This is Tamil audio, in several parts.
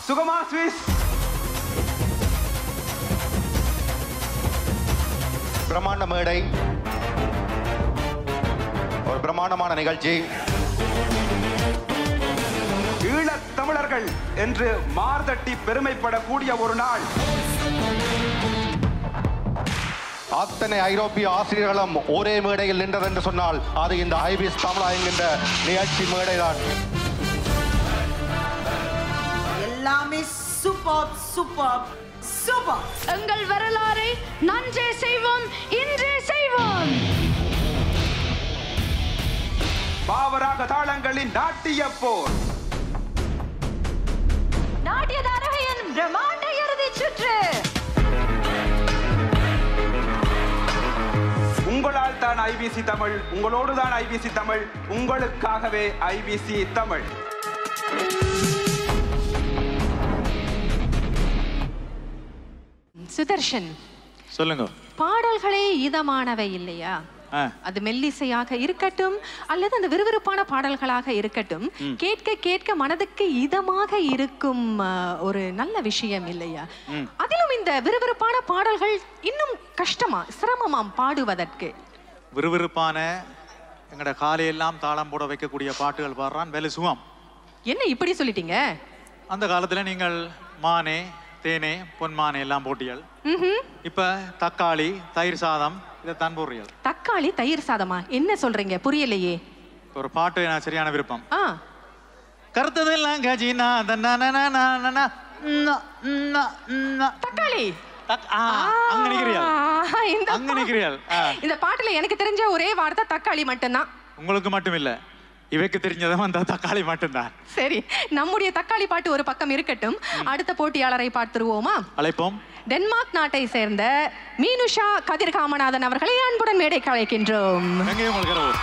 சுகமா சுவிஸ் பிரம்மாண்ட மேடை ஒரு பிரம்மாண்டமான நிகழ்ச்சி ஈழத் தமிழர்கள் என்று மார்தட்டி பெருமைப்படக்கூடிய ஒரு நாள் அத்தனை ஐரோப்பிய ஆசிரியர்களும் ஒரே மேடையில் நின்றது என்று சொன்னால் அது இந்த ஐபிஎஸ் தமிழா என்கின்ற நிகழ்ச்சி மேடைதான் எல்லாமே சூப்பர் சூப்பர் சூப்பர் எங்கள் வரலாறை நன்றே செய்வோம் இன்றே செய்வோம் பாவராக தாளங்களின் நாட்டிய போர் நாட்டிய தாரகையின் பிரம்மாண்ட இறுதி சுற்று உங்களால் தான் ஐபிசி தமிழ் உங்களோடு தான் ஐபிசி தமிழ் உங்களுக்காகவே ஐபிசி தமிழ் சுதர்ஷன் சொல்லுங்க பாடல்களே இதமானவை இல்லையா ஆ. அது மெல்லிசையாக இருக்கட்டும் அல்லது அந்த விறுவிறுப்பான பாடல்களாக இருக்கட்டும் கேட்க கேட்க மனதுக்கு இதமாக இருக்கும் ஆ, ஒரு நல்ல விஷயம் இல்லையா அதிலும் இந்த விறுவிறுப்பான பாடல்கள் இன்னும் கஷ்டமா சிரமமாம் பாடுவதற்கு விறுவிறுப்பான எங்கட காலையெல்லாம் தாளம் போட வைக்கக்கூடிய பாட்டுகள் பாடுறான் வேலை சுகம் என்ன இப்படி சொல்லிட்டீங்க அந்த காலத்துல நீங்கள் மானே தேனே பொன்மானே எல்லாம் போட்டியல் ம்ஹும். இப்ப தக்காளி தயிர் சாதம் இதை தான் போடுறீர்கள் தக்காளி தயிர் சாதமா என்ன சொல்றீங்க புரியலையே ஒரு பாட்டு எனக்கு சரியான விருப்பம் ஆ கருத்ததெல்லாம் கஜினா தன்னானா தக்காளி அங்க நிக்கிறீர்கள் ஆ, இந்த அங்க பா- நிக்கிறீர்கள் ஆ. இந்த பாட்டுல எனக்கு தெரிஞ்ச ஒரே வார்த்தை தக்காளி மட்டும்தான் உங்களுக்கு மட்டும் இல்ல இவைக்கு தெரிஞ்சதும் அந்த தக்காளி மட்டும்தான் சரி நம்முடைய தக்காளி பாட்டு ஒரு பக்கம் இருக்கட்டும் அடுத்த போட்டியாளரை பார்த்துருவோமா அழைப்போம் டென்மார்க் நாட்டை சேர்ந்த மீனுஷா கதிர்காமநாதன் அவர்களை அன்புடன் மேடைக்கு அழைக்கின்றோம் எங்கேயும் உங்களுக்கு இரவு.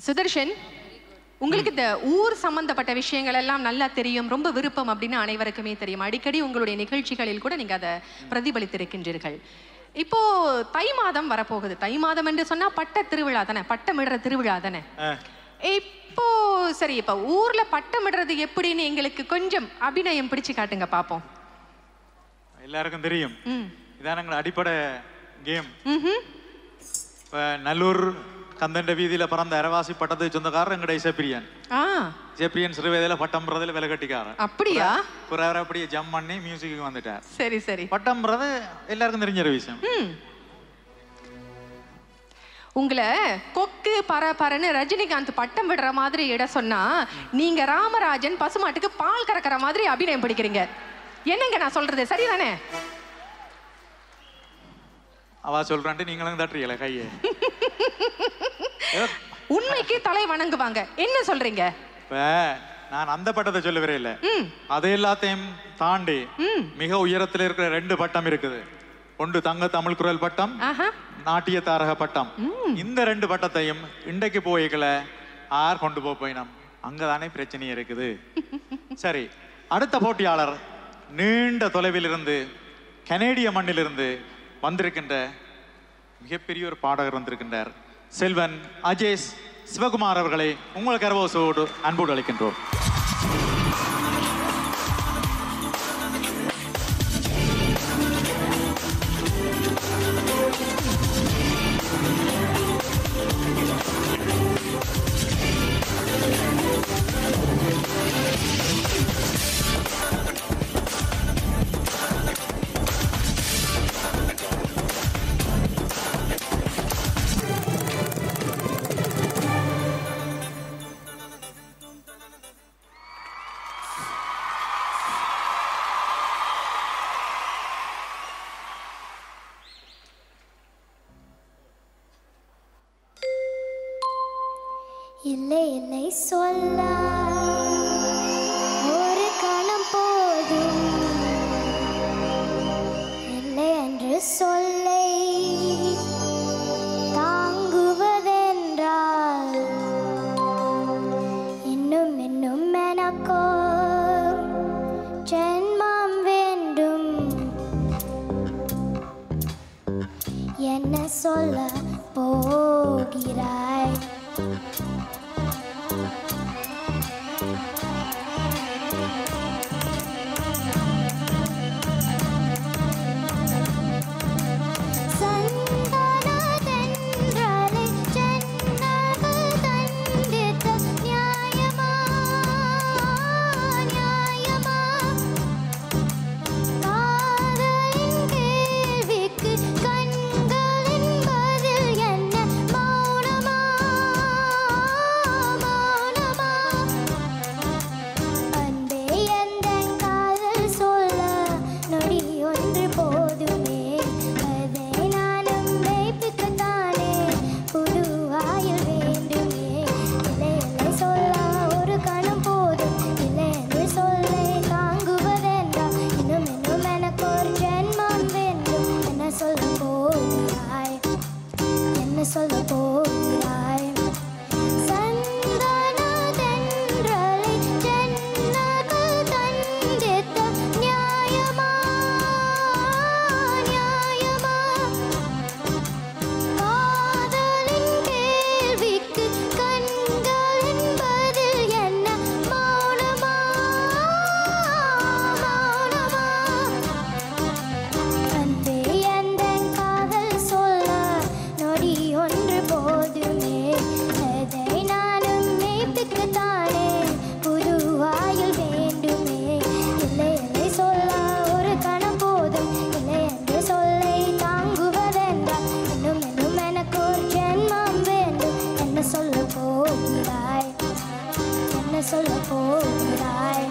சுதர்ஷன் உங்களுக்கு இந்த ஊர் சம்பந்தப்பட்ட விஷயங்கள் எல்லாம் நல்லா தெரியும் ரொம்ப விருப்பம் அப்படின்னு அனைவருக்குமே தெரியும் அடிக்கடி உங்களுடைய நிகழ்ச்சிகளில் கூட நீங்க அதை பிரதிபலித்திருக்கின்றீர்கள் இப்போ தை மாதம் வரப்போகுது தை மாதம் என்று சொன்னா பட்ட திருவிழா தானே பட்டமிடுற திருவிழா தானே இப்போ சரி இப்ப ஊர்ல பட்டமிடுறது எப்படின்னு எங்களுக்கு கொஞ்சம் அபிநயம் பிடிச்சு காட்டுங்க பாப்போம் எல்லாருக்கும் தெரியும் ம் இதான் எங்களோட அடிப்படை கேம் ம்ஹும். இப்போ நல்லூர் கந்தண்ட வீதியில பறந்த அரவாசி பட்டத்துக்கு சொந்தக்காரர் எங்கட இசப்பிரியன் ஆ இசப்பிரியன் சிறுவயதில் பட்டம்ன்றதுல விலை கட்டிக்காரன் அப்படியா குறைவரை அப்படியே ஜம் பண்ணி மியூசிக்கு வந்துட்டார் சரி சரி பட்டம்ன்றது எல்லாருக்கும் தெரிஞ்ச ஒரு விஷயம் ம் உங்களை கொக்கு பர பரன்னு ரஜினிகாந்த் பட்டம் விடுற மாதிரி இட சொன்னா நீங்க ராமராஜன் பசுமாட்டுக்கு பால் கறக்கிற மாதிரி அபிநயம் பிடிக்கிறீங்க என்னங்க நான் சொல்றது சரிதானே அவ சொல்றான்ட்டு நீங்களும் தட்டுறீங்களே கையை ஏதோ உண்மைக்கு தலை வணங்குவாங்க என்ன சொல்றீங்க இப்ப நான் அந்த பட்டத்தை சொல்லவே இல்லை ம் அது எல்லாத்தையும் தாண்டி ம் மிக உயரத்தில் இருக்கிற ரெண்டு பட்டம் இருக்குது ஒன்று தங்க தமிழ் குரல் பட்டம் ஆஹா நாட்டிய தாரக பட்டம் இந்த ரெண்டு பட்டத்தையும் இன்றைக்கு போய்க்கல ஆர் கொண்டு போய் போயினோம் அங்கதானே பிரச்சனை இருக்குது சரி அடுத்த போட்டியாளர் நீண்ட தொலைவில் இருந்து கனேடிய மண்ணிலிருந்து வந்திருக்கின்ற மிகப்பெரிய ஒரு பாடகர் வந்திருக்கின்றார் செல்வன் அஜேஷ் சிவகுமார் அவர்களை உங்கள் கரவோசோடு அன்போடு அளிக்கின்றோம் இல்லை இல்லை சொல்ல ஒரு கணம் போதும் இல்லை என்று சொல்லை தாங்குவதென்றால் இன்னும் இன்னும் எனக்கோ ஜென்மம் வேண்டும் என்ன சொல்ல போகிறாய் சந்தனதென்றலை ஜன்னல்கள் தண்டித்த நியாயமா நியாயமா காதலின் கேள்விக்கு கண்களின் பதில் என்ன மௌனமா மௌனமா அன்பே எந்தன் காதல் சொல்ல நொடி ஒன்று போதுமே அதை நானும் மெய்ப்பிக்கத்தானே புது ஆயுள் வேண்டுமே இல்லை இல்லை சொல்ல ஒரு கணம் போதும் இல்லை என்று சொல்லை தாங்குவதென்றால் இன்னும் இன்னும் எனக்கு ஒரு ஜென்மம் வேண்டும் என்ன சொல்ல போகிறாய் என்ன சொல்ல போகிறாய் சந்தனதென்றலை ஜன்னல்கள் தண்டித்த நியாயமா நியாயமா காதலின் கேள்விக்கு கண்களின் பதில் என்ன மௌனமா மௌனமா அன்பே எந்தன் காதல் சொல்ல நொடி ஒன்று போதுமே அதை நானும் மெய்ப்பிக்கத்தானே புது ஆயுள் வேண்டுமே இல்லை இல்லை சொல்ல ஒரு கணம் போதும் இல்லை என்று சொல்லை தாங்குவதென்றால் இன்னும் இன்னும் எனக்கு ஒரு ஜென்மம் வேண்டும் என்ன சொல்ல போகிறாய் என்ன சொல்ல போகிறாய்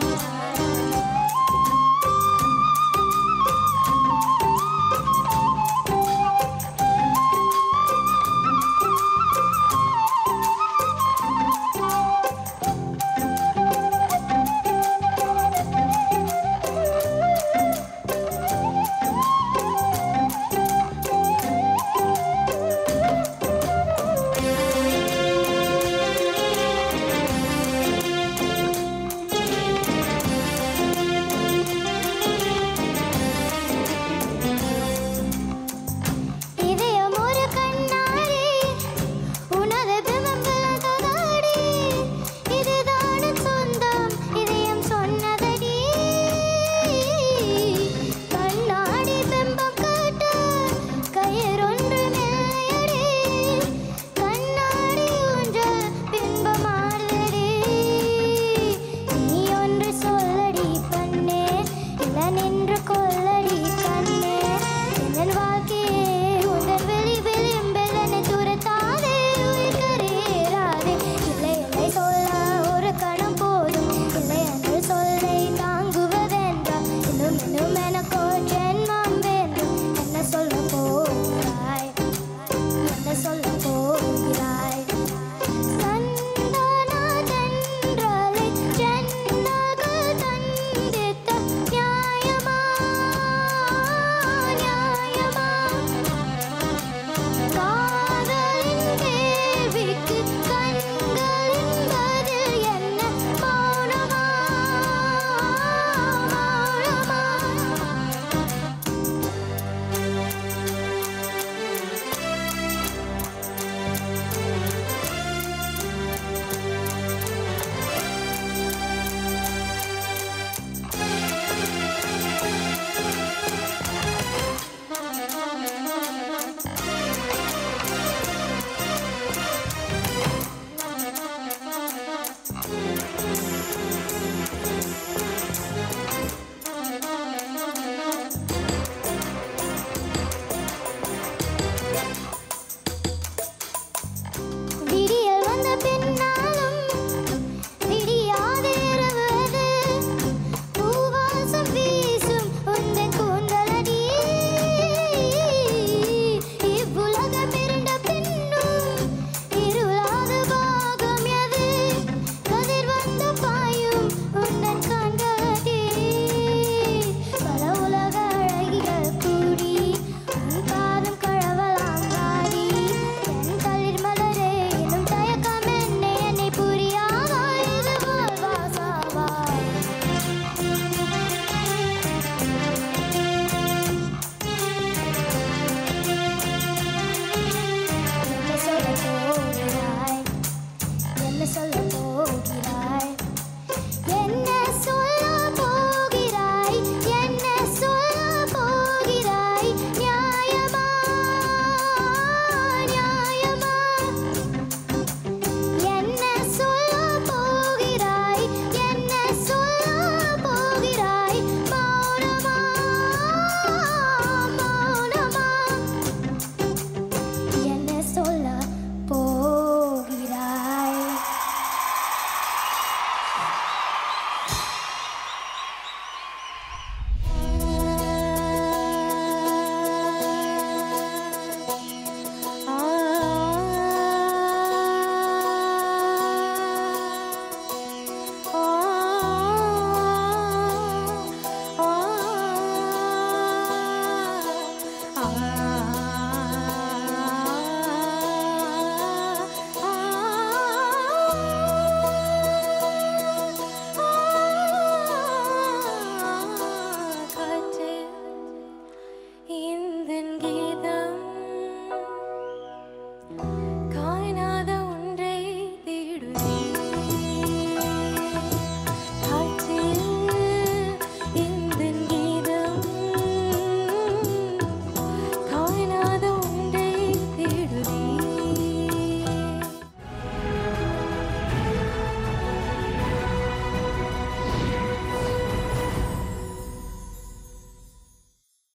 சொல்ல